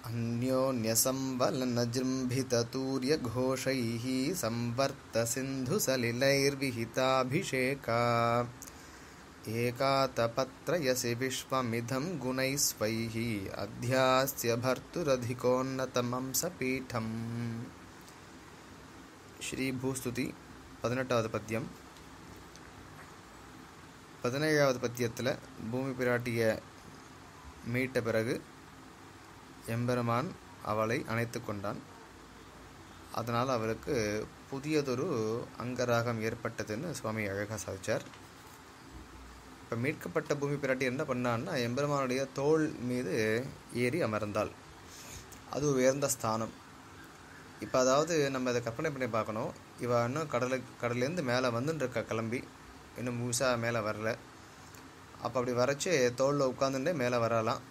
अन्योन्यसम्बलनजृम्भिततूर्यघोषैः संवर्तसिन्धुसलिलैर्विहिताभिषेका एकातपत्रयसि विश्वमिदं गुणैः स्वैः अध्यास्य भर्तुरधिकोन्नतमंसपीठम् ஸ்ரீபூஸ்துதி பதினெட்டாவது பத்தியம் பதினேழாவது பத்தியத்தில் பூமி பிராட்டிய மீட்ட பிறகு எம்பெருமான் அவளை அணைத்து கொண்டான் அதனால் அவளுக்கு புதியதொரு அங்கராகம் ஏற்பட்டதுன்னு சுவாமி அழகாக சாதிச்சார் இப்போ மீட்கப்பட்ட பூமி பிராட்டி என்ன பண்ணான்னா எம்பெருமானுடைய தோள் மீது ஏறி அமர்ந்தாள் அது ஒரு உயர்ந்த ஸ்தானம் இப்போ அதாவது நம்ம இதை கற்பனை பண்ணி பார்க்கணும் இவ இன்னும் கடலுக்கு கடல்லேருந்து மேலே வந்துன்னு இருக்கா கிளம்பி இன்னும் முழுசாக மேலே வரல அப்போ அப்படி வரைச்சி தோளில் உட்காந்துட்டே மேலே வரலாம்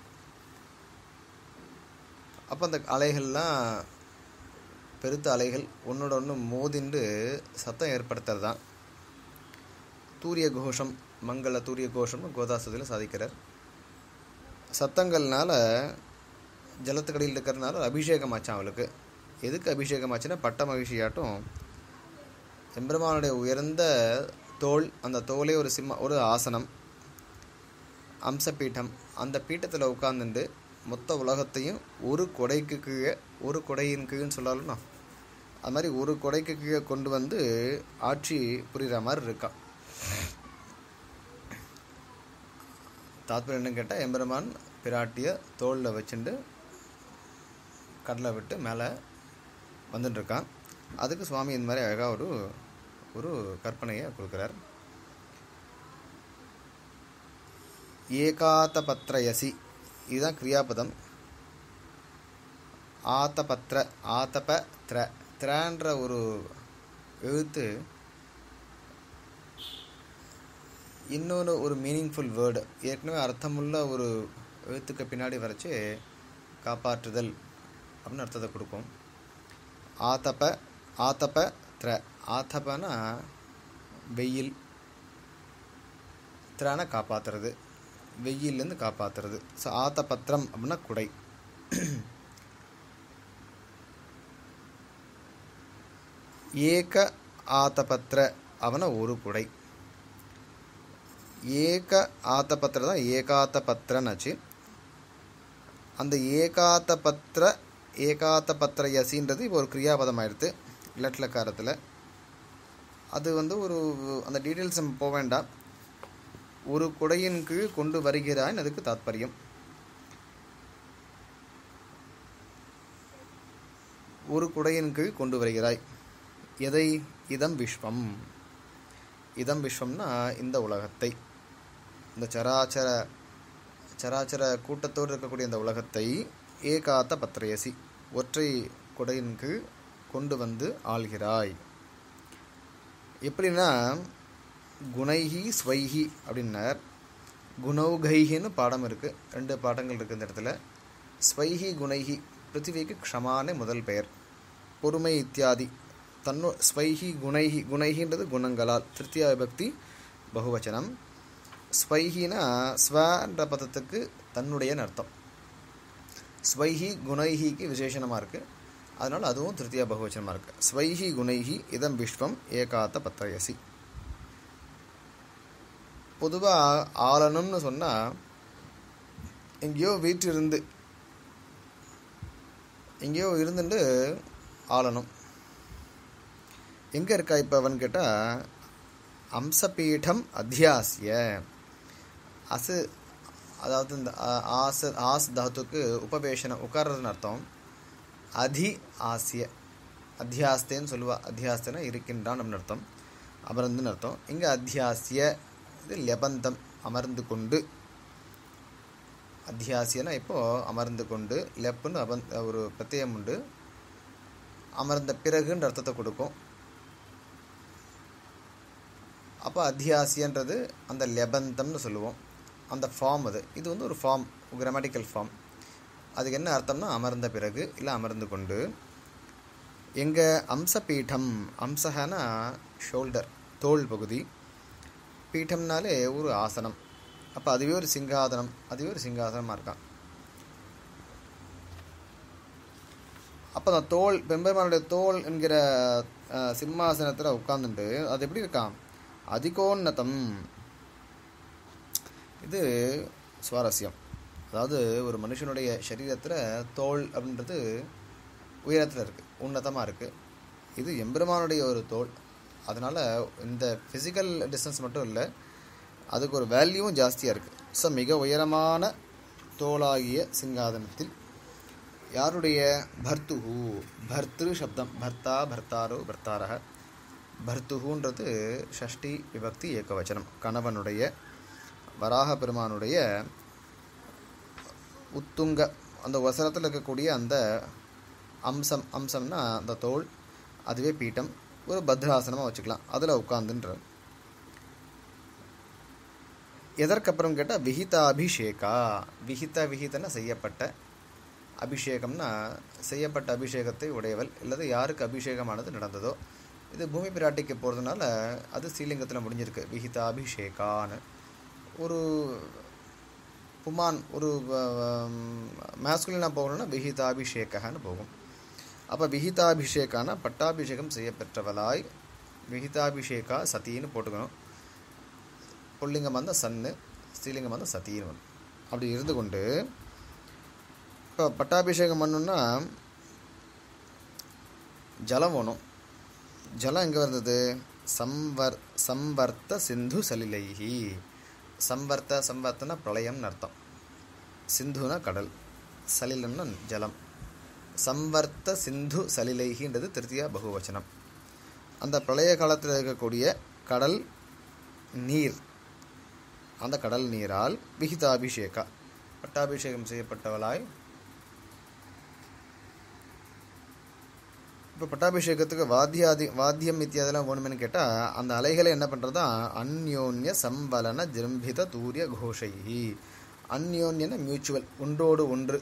அப்போ அந்த அலைகள்லாம் பெருத்த அலைகள் ஒன்றோட ஒன்று மோதிண்டு சத்தம் ஏற்படுத்துறது தான் தூரிய கோஷம் மங்கள தூரிய கோஷம்னு கோதாசத்தில் சாதிக்கிறார் சத்தங்கள்னால ஜலத்துக்கடியில் இருக்கிறதுனால அபிஷேகம் ஆச்சான் அவளுக்கு எதுக்கு அபிஷேகம் ஆச்சுன்னா பட்ட மகிழ்ச்சியாட்டும் எம்பெருமானுடைய உயர்ந்த தோல் அந்த தோலே ஒரு சிம்ம ஒரு ஆசனம் அம்சபீட்டம் அந்த பீட்டத்தில் உட்காந்துட்டு மொத்த உலகத்தையும் ஒரு கொடைக்கு கீழே ஒரு கொடையின் கீழ்னு சொல்லலாம் அது மாதிரி ஒரு கொடைக்கு கீழே கொண்டு வந்து ஆட்சி புரிகிற மாதிரி இருக்கா தாத்பரியம் என்னன்னு கேட்டால் எம்பெருமான் பிராட்டிய தோளில் வச்சுட்டு கடலை விட்டு மேலே வந்துட்டு இருக்கான் அதுக்கு சுவாமி இந்த மாதிரி அழகாக ஒரு ஒரு கற்பனையை கொடுக்குறார் ஏகாத்த பத்ரயசி இதுதான் கிரியாபதம் ஆத்தபத்ர ஆத்தப த்ர த்ரன்ற ஒரு எழுத்து இன்னொன்று ஒரு மீனிங்ஃபுல் வேர்டு ஏற்கனவே அர்த்தமுள்ள ஒரு எழுத்துக்கு பின்னாடி வரைச்சி காப்பாற்றுதல் அப்படின்னு அர்த்தத்தை கொடுக்கும் ஆத்தப்ப ஆத்தப்ப த்ர ஆத்தப்பனா வெயில் திரான காப்பாற்றுறது வெயிலேருந்து காப்பாற்றுறது ஸோ ஆத்தபத்திரம் அப்படின்னா குடை ஏக ஆத்தபத்திர அவனை ஒரு குடை ஏக ஆத்தபத்திர தான் ஏகாத்த பத்திரன்னாச்சு அந்த ஏகாத்த பத்திர ஏகாத்த பத்திர யசின்றது இப்போ ஒரு கிரியாபதம் ஆயிடுது இலட்லக்காரத்தில் அது வந்து ஒரு அந்த டீட்டெயில்ஸ் நம்ம போக வேண்டாம் ஒரு குடையின் கீழ் கொண்டு வருகிறான் அதுக்கு தாத்பரியம் ஒரு குடையின் கீழ் கொண்டு வருகிறாய் எதை இதம் விஸ்வம் இதம் விஸ்வம்னா இந்த உலகத்தை இந்த சராச்சர சராச்சர கூட்டத்தோடு இருக்கக்கூடிய இந்த உலகத்தை ஏகாத்த பத்திரயசி ஒற்றை குடையின் கீழ் கொண்டு வந்து ஆள்கிறாய் எப்படின்னா குணைஹி ஸ்வைஹி அப்படின்னார் குணௌகைஹின்னு பாடம் இருக்குது ரெண்டு பாடங்கள் இருக்குது இந்த இடத்துல ஸ்வைஹி குணைஹி பிருத்திவிக்கு க்ஷமானே முதல் பெயர் பொறுமை இத்தியாதி தன்னு ஸ்வைஹி குணைஹி குணைஹின்றது குணங்களால் திருத்தியா விபக்தி பகுவச்சனம் ஸ்வைஹினா ஸ்வன்ற பதத்துக்கு தன்னுடையன்னு அர்த்தம் ஸ்வைஹி குணைஹிக்கு விசேஷணமாக இருக்குது அதனால் அதுவும் திருத்தியா பகுவச்சனமாக இருக்குது ஸ்வைஹி குணைஹி இதம் விஸ்வம் ஏகாத்த பத்திரயசி பொதுவாக ஆளணும்னு சொன்னால் எங்கேயோ வீட்டிலிருந்து எங்கேயோ இருந்துட்டு ஆளணும் எங்கே இருக்கா இப்போ அவன் கேட்டால் அம்சபீடம் அத்தியாசிய அசு அதாவது இந்த ஆச ஆஸ் தாத்துக்கு உபவேஷனம் உட்கார்றதுன்னு அர்த்தம் அதி ஆசிய அத்தியாஸ்தேன்னு சொல்லுவா அத்தியாஸ்தனா இருக்கின்றான் அப்படின்னு அர்த்தம் அமர்ந்துன்னு அர்த்தம் இங்கே அத்தியாசிய இது லெபந்தம் அமர்ந்து கொண்டு அத்தியாசியனா இப்போது அமர்ந்து கொண்டு லெப்புன்னு அபந் ஒரு பிரத்யம் உண்டு அமர்ந்த பிறகுன்ற அர்த்தத்தை கொடுக்கும் அப்போ அத்தியாசியன்றது அந்த லெபந்தம்னு சொல்லுவோம் அந்த ஃபார்ம் அது இது வந்து ஒரு ஃபார்ம் கிராமட்டிக்கல் ஃபார்ம் அதுக்கு என்ன அர்த்தம்னா அமர்ந்த பிறகு இல்லை அமர்ந்து கொண்டு எங்கள் அம்சபீடம் அம்சகனா ஷோல்டர் தோல் பகுதி பீட்டம்னாலே ஒரு ஆசனம் அப்போ அதுவே ஒரு சிங்காதனம் அதுவே ஒரு சிங்காசனமாக இருக்கான் அப்போ அந்த தோல் பெம்பெருமானுடைய தோல் என்கிற அஹ், சிம்மாசனத்தில் உட்கார்ந்துட்டு அது எப்படி இருக்கான் அதிகோன்னதம் இது சுவாரஸ்யம் அதாவது ஒரு மனுஷனுடைய சரீரத்தில் தோல் அப்படின்றது உயரத்தில் இருக்குது உன்னதமாக இருக்குது இது எம்பெருமானுடைய ஒரு தோல் அதனால் இந்த ஃபிசிக்கல் டிஸ்டன்ஸ் மட்டும் இல்லை அதுக்கு ஒரு வேல்யூவும் ஜாஸ்தியாக இருக்குது ஸோ மிக உயரமான தோளாகிய சிங்காதனத்தில் யாருடைய பர்த்துஹு பர்திரு சப்தம் பர்த்தா பர்த்தாரோ பர்த்தாரக பர்த்துஹுன்றது ஷஷ்டி விபக்தி ஏகவச்சனம் கணவனுடைய வராக பெருமானுடைய உத்துங்க அந்த வசனத்தில் இருக்கக்கூடிய அந்த அம்சம் அம்சம்னா அந்த தோல் அதுவே பீட்டம் ஒரு பத்ராசனமாக வச்சுக்கலாம் அதில் உட்காந்துன்ற எதற்கப்புறம் கேட்டால் விஹிதாபிஷேகா விஹித விஹிதன செய்யப்பட்ட அபிஷேகம்னா செய்யப்பட்ட அபிஷேகத்தை உடையவள் அல்லது யாருக்கு அபிஷேகமானது நடந்ததோ இது பூமி பிராட்டிக்கு போகிறதுனால அது ஸ்ரீலிங்கத்தில் முடிஞ்சிருக்கு விஹிதாபிஷேகான்னு ஒரு புமான் ஒரு மேஸ்குலினாக போகணும்னா விஹிதாபிஷேகன்னு போகும் அப்போ விஹிதாபிஷேகானா பட்டாபிஷேகம் செய்யப்பெற்றவளாய் விஹிதாபிஷேகா சதின்னு போட்டுக்கணும் புல்லிங்கம் வந்தால் சன்னு ஸ்ரீலிங்கம் வந்தால் சத்தின்னு வரும் அப்படி இருந்து கொண்டு இப்போ பட்டாபிஷேகம் பண்ணணுன்னா ஜலம் வேணும் ஜலம் எங்கே வந்தது சம்வர் சம்வர்த்த சிந்து சலிலைஹி சம்வர்த்த சம்வர்த்தனா பிரளயம்னு அர்த்தம் சிந்துனா கடல் சலிலம்னா ஜலம் சம்வர்த்த சிந்து சலிலைகின்றது திருத்தியா பகுவச்சனம் அந்த பிரளய காலத்தில் இருக்கக்கூடிய கடல் நீர் அந்த கடல் நீரால் விகிதாபிஷேகா பட்டாபிஷேகம் செய்யப்பட்டவளாய் இப்போ பட்டாபிஷேகத்துக்கு வாத்தியாதி வாத்தியம் இத்தியாதெல்லாம் வேணுமென்னு கேட்டால் அந்த அலைகளை என்ன பண்ணுறதா அந்யோன்ய சம்பலன ஜிரம்பித தூரிய கோஷைஹி அந்யோன்யன மியூச்சுவல் ஒன்றோடு ஒன்று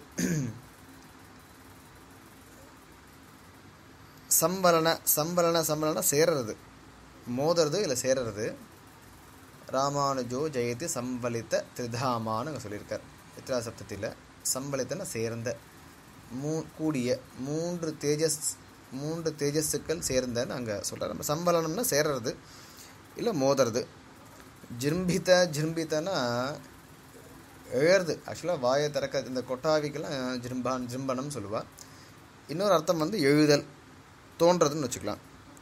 சம்பலன சம்பலன சம்பலன சேருறது மோதுறது இல்லை சேருறது ராமானுஜோ ஜெயதி சம்பலித்த திரிதாமான்னு அங்கே சொல்லியிருக்கார் இத்திரா சப்தத்தில் சம்பளித்தன சேர்ந்த மூ கூடிய மூன்று தேஜஸ் மூன்று தேஜஸுக்கள் சேர்ந்தன்னு அங்கே சொல்கிறார் நம்ம சம்பளனம்னா சேர்றது இல்லை மோதுறது ஜிம்பித ஜிம்பித்தனா எழுறது ஆக்சுவலாக வாயை திறக்க இந்த கொட்டாவிக்கெல்லாம் ஜிம்பான் ஜிம்பனம் சொல்லுவாள் இன்னொரு அர்த்தம் வந்து எழுதல் தோன்றதுன்னு வச்சுக்கலாம்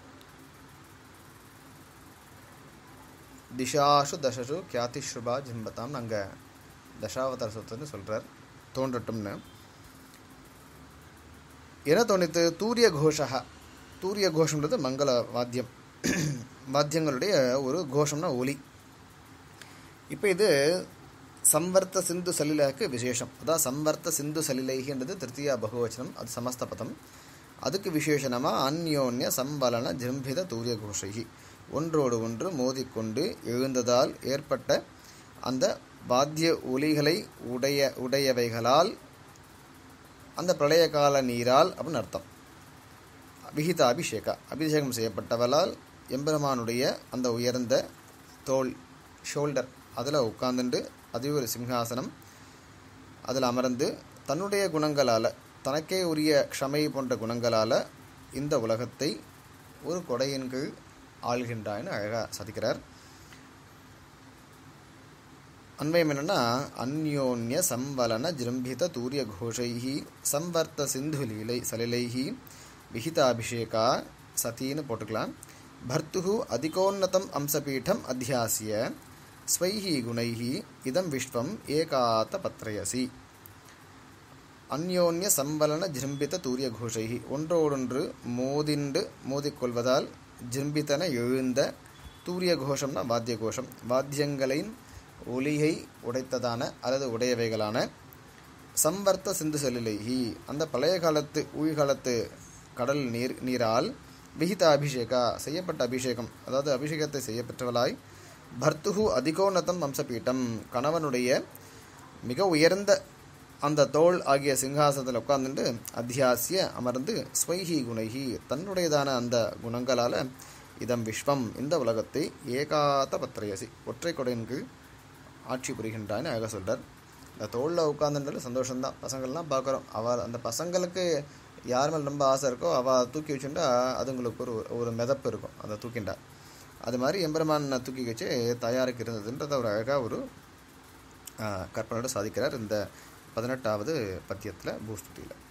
திஷாஷு தசஷு கியாதிஸ்ருபா ஜிம்பதாம் அங்கே தசாவதார சொத்துன்னு சொல்கிறார் தோன்றட்டும்னு என்ன தோணித்து தூரிய கோஷா தூரிய கோஷம்ன்றது மங்கள வாத்தியம் வாத்தியங்களுடைய ஒரு கோஷம்னா ஒலி இப்போ இது சம்வர்த்த சிந்து சலிலாக்கு விசேஷம் அதான் சம்வர்த்த சிந்து சலிலைகின்றது திருத்தியா பகுவச்சனம் அது சமஸ்த பதம் அதுக்கு விசேஷனமாக அந்யோன்ய சம்பலன ஜிம்பித தூரிய கோஷகி ஒன்றோடு ஒன்று மோதிக்கொண்டு எழுந்ததால் ஏற்பட்ட அந்த வாத்திய ஒலிகளை உடைய உடையவைகளால் அந்த பிரளய கால நீரால் அப்படின்னு அர்த்தம் விகித அபிஷேகா அபிஷேகம் செய்யப்பட்டவளால் எம்பெருமானுடைய அந்த உயர்ந்த தோல் ஷோல்டர் அதில் உட்கார்ந்துண்டு அதுவே ஒரு சிம்ஹாசனம் அதில் அமர்ந்து தன்னுடைய குணங்களால் தனக்கே உரிய க்ஷமை போன்ற குணங்களால் இந்த உலகத்தை ஒரு கொடையின் கீழ் ஆள்கின்றான்னு அழகாக சாதிக்கிறார் அன்வயம் என்னன்னா அந்யோன்ய சம்பலன ஜிரம்பித தூரிய கோஷைஹி சம்வர்த்த சிந்து லீலை சலிலைஹி விஹிதாபிஷேகா சத்தின்னு போட்டுக்கலாம் பர்த்து அதிகோன்னதம் அம்சபீடம் அத்தியாசிய ஸ்வைஹி குணைஹி இதம் விஸ்வம் ஏகாத்த பத்ரயசி அந்யோன்ய சம்பலன ஜிம்பித தூரிய கோஷைஹி ஒன்றோடொன்று மோதிண்டு மோதிக்கொள்வதால் ஜிம்பித்தன எழுந்த தூரிய கோஷம்னா வாத்திய கோஷம் வாத்தியங்களின் ஒலியை உடைத்ததான அல்லது உடையவைகளான சம்வர்த்த சிந்து செல்லிலைஹி அந்த பழைய காலத்து ஊழ்காலத்து கடல் நீர் நீரால் விகித அபிஷேகா செய்யப்பட்ட அபிஷேகம் அதாவது அபிஷேகத்தை செய்யப்பெற்றவளாய் பர்த்துகு அதிகோன்னதம் வம்சபீட்டம் கணவனுடைய மிக உயர்ந்த அந்த தோல் ஆகிய சிங்காசனத்தில் உட்கார்ந்துட்டு அத்தியாசிய அமர்ந்து ஸ்வைஹி குணைஹி தன்னுடையதான அந்த குணங்களால் இதம் விஸ்வம் இந்த உலகத்தை ஏகாத்த பத்ரயசி ஒற்றை கொடையின் கீழ் ஆட்சி புரிகின்றான்னு அழகாக சொல்கிறார் இந்த தோளில் உட்காந்துன்றது சந்தோஷம்தான் பசங்கள்லாம் பார்க்குறோம் அவர் அந்த பசங்களுக்கு யார் மேலே ரொம்ப ஆசை இருக்கோ அவள் தூக்கி வச்சுட்டா அதுங்களுக்கு ஒரு ஒரு மிதப்பு இருக்கும் அதை தூக்கிண்டா அது மாதிரி எம்பெருமான் தூக்கி வச்சு தாயாருக்கு இருந்ததுன்றதை ஒரு அழகாக ஒரு ஆ, கற்பனையோட சாதிக்கிறார் இந்த பதினெட்டாவது பத்தியத்தில் பூஸ்துதியில்